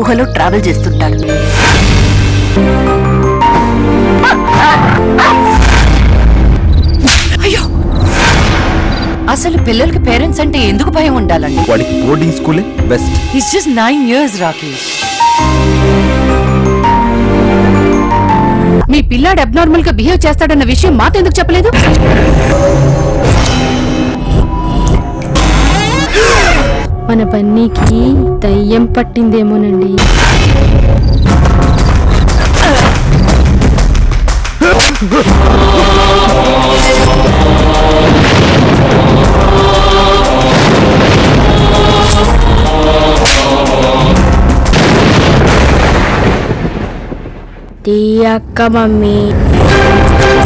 ఊహలో ట్రావెల్ చేస్తుంటారు అయ్యో అసలు పిల్లలకి పేరెంట్స్ అంటే ఎందుకు భయం ఉండాలండి వాడికి బోర్డింగ్ స్కూలే best it's just nine years Rakesh మీ పిల్లాడు అబ్నార్మల్ గా బిహేవ్ చేస్తాడన్న విషయం మాతెందుకు చెప్పలేదు మన బన్నీకి దయ్యం పట్టిందేమోనండి టీ అక్క మమ్మీ